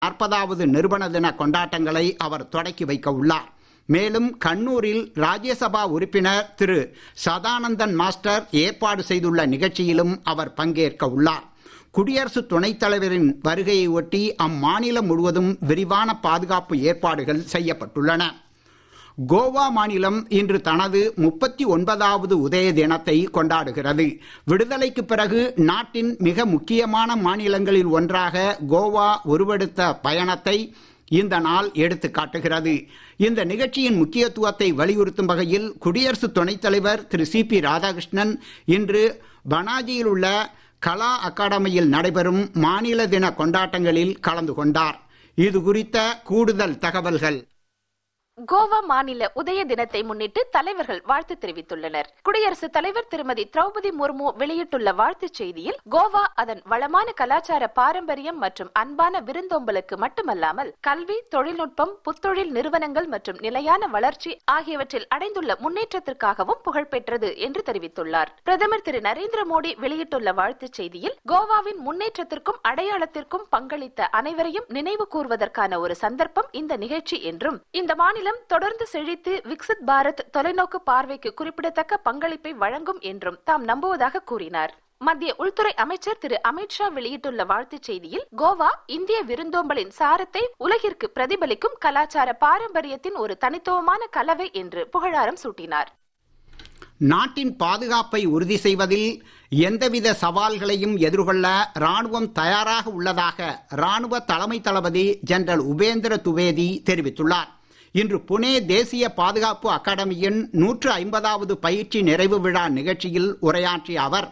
நாற்பதாவது நிறுவன தின கொண்டாட்டங்களை அவர் தொடக்கி வைக்க உள்ளார் மேலும் கண்ணூரில் ராஜ்யசபா உறுப்பினர் திரு சதானந்தன் மாஸ்டர் ஏற்பாடு செய்துள்ள நிகழ்ச்சியிலும் அவர் பங்கேற்க உள்ளார் குடியரசு துணைத் தலைவரின் வருகையை ஒட்டி அம்மாநிலம் முழுவதும் விரிவான பாதுகாப்பு ஏற்பாடுகள் செய்யப்பட்டுள்ளன கோவா மாநிலம் இன்று தனது முப்பத்தி ஒன்பதாவது உதய தினத்தை கொண்டாடுகிறது விடுதலைக்கு பிறகு நாட்டின் மிக முக்கியமான மாநிலங்களில் ஒன்றாக கோவா உருவெடுத்த பயணத்தை இந்த நாள் எடுத்து காட்டுகிறது இந்த நிகழ்ச்சியின் முக்கியத்துவத்தை வலியுறுத்தும் வகையில் குடியரசு துணைத் தலைவர் திரு சி பி ராதாகிருஷ்ணன் இன்று பனாஜியில் உள்ள கலா அகாடமியில் நடைபெறும் மாநில தின கொண்டாட்டங்களில் கலந்து கொண்டார் இது குறித்த கூடுதல் தகவல்கள் கோவா மாநில உதய தினத்தை முன்னிட்டு தலைவர்கள் வாழ்த்து தெரிவித்துள்ளனர் குடியரசுத் தலைவர் திருமதி திரௌபதி முர்மு வெளியிட்டுள்ள வாழ்த்துச் செய்தியில் கோவா அதன் வளமான கலாச்சார பாரம்பரியம் மற்றும் அன்பான விருந்தோம்பலுக்கு மட்டுமல்லாமல் கல்வி தொழில்நுட்பம் புத்தொழில் நிறுவனங்கள் மற்றும் நிலையான வளர்ச்சி ஆகியவற்றில் அடைந்துள்ள முன்னேற்றத்திற்காகவும் புகழ்பெற்றது என்று தெரிவித்துள்ளார் பிரதமர் திரு நரேந்திர மோடி வெளியிட்டுள்ள வாழ்த்துச் செய்தியில் கோவாவின் முன்னேற்றத்திற்கும் அடையாளத்திற்கும் பங்களித்த அனைவரையும் நினைவு கூர்வதற்கான ஒரு சந்தர்ப்பம் இந்த நிகழ்ச்சி என்றும் இந்த மாநிலம் தொடர்ந்து செழித்து விக்சித் பாரத் தொலைநோக்கு பார்வைக்கு குறிப்பிடத்தக்க பங்களிப்பை வழங்கும் என்றும் தாம் நம்புவதாக கூறினார் மத்திய உள்துறை அமைச்சர் திரு அமித்ஷா வெளியிட்டுள்ள வாழ்த்துச் செய்தியில் கோவா இந்திய விருந்தோம்பலின் சாரத்தை உலகிற்கு பிரதிபலிக்கும் கலாச்சார பாரம்பரியத்தின் ஒரு தனித்துவமான கலவை என்று புகழாரம் சூட்டினார் நாட்டின் பாதுகாப்பை உறுதி செய்வதில் எந்தவித சவால்களையும் எதிர்கொள்ள ராணுவம் தயாராக உள்ளதாக ராணுவ தலைமை தளபதி ஜெனரல் உபேந்திர துவேதி தெரிவித்துள்ளார் இன்று புனே தேசிய பாதுகாப்பு அகாடமியின் நூற்று ஐம்பதாவது பயிற்சி நிறைவு விழா நிகழ்ச்சியில் உரையாற்றிய அவர்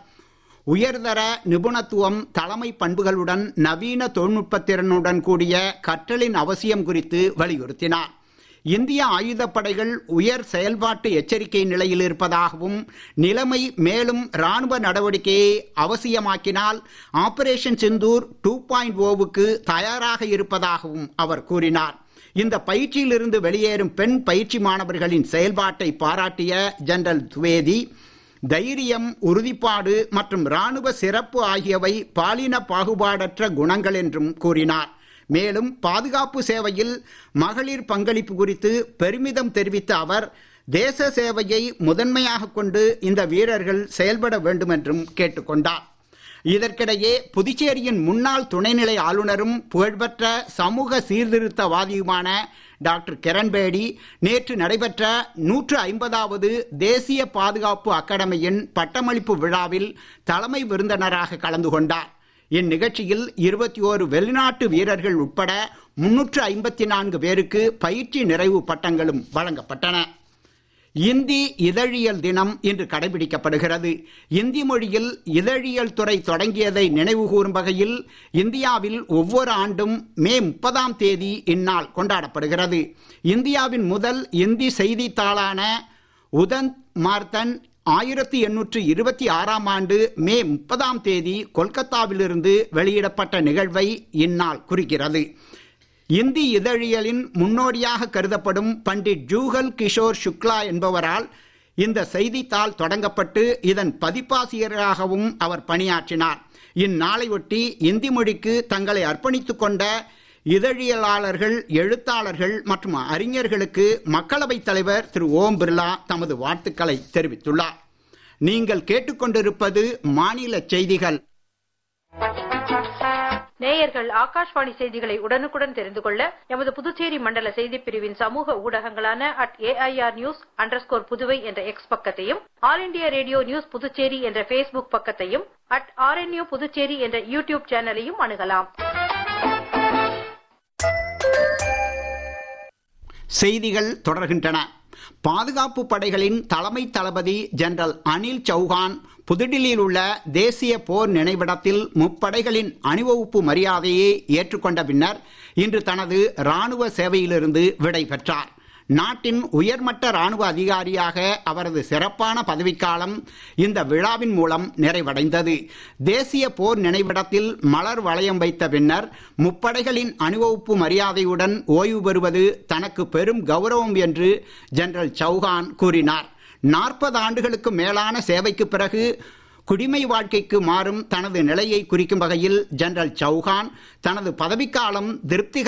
உயர்தர நிபுணத்துவம் தலைமை பண்புகளுடன் நவீன தொழில்நுட்பத்திறனுடன் கூடிய கற்றலின் அவசியம் குறித்து வலியுறுத்தினார் இந்திய ஆயுதப்படைகள் உயர் செயல்பாட்டு எச்சரிக்கை நிலையில் இருப்பதாகவும் நிலைமை மேலும் ராணுவ நடவடிக்கையை அவசியமாக்கினால் ஆபரேஷன் சிந்தூர் டூ பாயிண்ட் ஓவுக்கு தயாராக இருப்பதாகவும் அவர் கூறினார் இந்த பயிற்சியிலிருந்து வெளியேறும் பெண் பயிற்சி மாணவர்களின் செயல்பாட்டை பாராட்டிய ஜெனரல் துவேதி தைரியம் உறுதிப்பாடு மற்றும் ராணுவ சிறப்பு ஆகியவை பாலின பாகுபாடற்ற குணங்கள் என்றும் கூறினார் மேலும் பாதுகாப்பு சேவையில் மகளிர் பங்களிப்பு குறித்து பெருமிதம் தெரிவித்த அவர் தேச சேவையை முதன்மையாக கொண்டு இந்த வீரர்கள் செயல்பட வேண்டும் என்றும் கேட்டுக்கொண்டார் இதற்கிடையே புதுச்சேரியின் முன்னாள் துணைநிலை ஆளுநரும் புகழ்பெற்ற சமூக சீர்திருத்தவாதியுமான டாக்டர் கிரண்பேடி நேற்று நடைபெற்ற நூற்று ஐம்பதாவது தேசிய பாதுகாப்பு அகாடமியின் பட்டமளிப்பு விழாவில் தலைமை விருந்தினராக கலந்து கொண்டார் இந்நிகழ்ச்சியில் இருபத்தி ஓரு வெளிநாட்டு வீரர்கள் உட்பட முன்னூற்று ஐம்பத்தி நான்கு பேருக்கு பயிற்சி நிறைவு பட்டங்களும் வழங்கப்பட்டன இந்தி இதழியல் தினம் இன்று கடைபிடிக்கப்படுகிறது இந்தி மொழியில் இதழியல் துறை தொடங்கியதை நினைவுகூரும் வகையில் இந்தியாவில் ஒவ்வொரு ஆண்டும் மே முப்பதாம் தேதி இந்நாள் கொண்டாடப்படுகிறது இந்தியாவின் முதல் இந்தி செய்தித்தாளான உதந்த் மார்த்தன் ஆயிரத்தி எண்ணூற்று இருபத்தி ஆறாம் ஆண்டு மே முப்பதாம் தேதி கொல்கத்தாவிலிருந்து வெளியிடப்பட்ட நிகழ்வை இந்நாள் குறிக்கிறது இந்தி இதழியலின் முன்னோடியாக கருதப்படும் பண்டிட் ஜூகல் கிஷோர் சுக்லா என்பவரால் இந்த செய்தித்தாள் தொடங்கப்பட்டு இதன் பதிப்பாசிரியராகவும் அவர் பணியாற்றினார் இந்நாளையொட்டி இந்தி மொழிக்கு தங்களை அர்ப்பணித்துக் கொண்ட இதழியலாளர்கள் எழுத்தாளர்கள் மற்றும் அறிஞர்களுக்கு மக்களவைத் தலைவர் திரு ஓம் பிர்லா தமது வாழ்த்துக்களை தெரிவித்துள்ளார் நீங்கள் கேட்டுக்கொண்டிருப்பது மாநில செய்திகள் நேயர்கள் ஆகாஷ்வாணி செய்திகளை உடனுக்குடன் தெரிந்து கொள்ள எமது புதுச்சேரி மண்டல செய்திப் பிரிவின் சமூக ஊடகங்களான at AIR news underscore Puduvai என்ற எக்ஸ் பக்கத்தையும் all India radio news Puducherry என்ற ஃபேஸ்புக் பக்கத்தையும் அட் ஆர்என்யூ புதுச்சேரி என்ற யூடியூப் சேனலையும் அணுகலாம் செய்திகள் தொடர்கின்றன பாதுகாப்பு படைகளின் தலைமை தளபதி ஜெனரல் அனில் சௌஹான் புதுடில்லியில் உள்ள தேசிய போர் நினைவிடத்தில் முப்படைகளின் அணிவகுப்பு மரியாதையை ஏற்றுக்கொண்ட பின்னர் இன்று தனது ராணுவ சேவையிலிருந்து விடை பெற்றார் நாட்டின் உயர்மட்ட ராணுவ அதிகாரியாக அவரது சிறப்பான பதவிக்காலம் இந்த விழாவின் மூலம் நிறைவடைந்தது தேசிய போர் நினைவிடத்தில் மலர் வளையம் வைத்த பின்னர் முப்படைகளின் அணிவகுப்பு மரியாதையுடன் ஓய்வு பெறுவது தனக்கு பெரும் கௌரவம் என்று ஜெனரல் சௌஹான் கூறினார் நாற்பது ஆண்டுகளுக்கு மேலான சேவைக்கு பிறகு குடிமை வாழ்க்கைக்கு மாறும் தனது நிலையை குறிக்கும் வகையில் ஜெனரல் சௌஹான் தனது பதவிக்காலம் திருப்திகர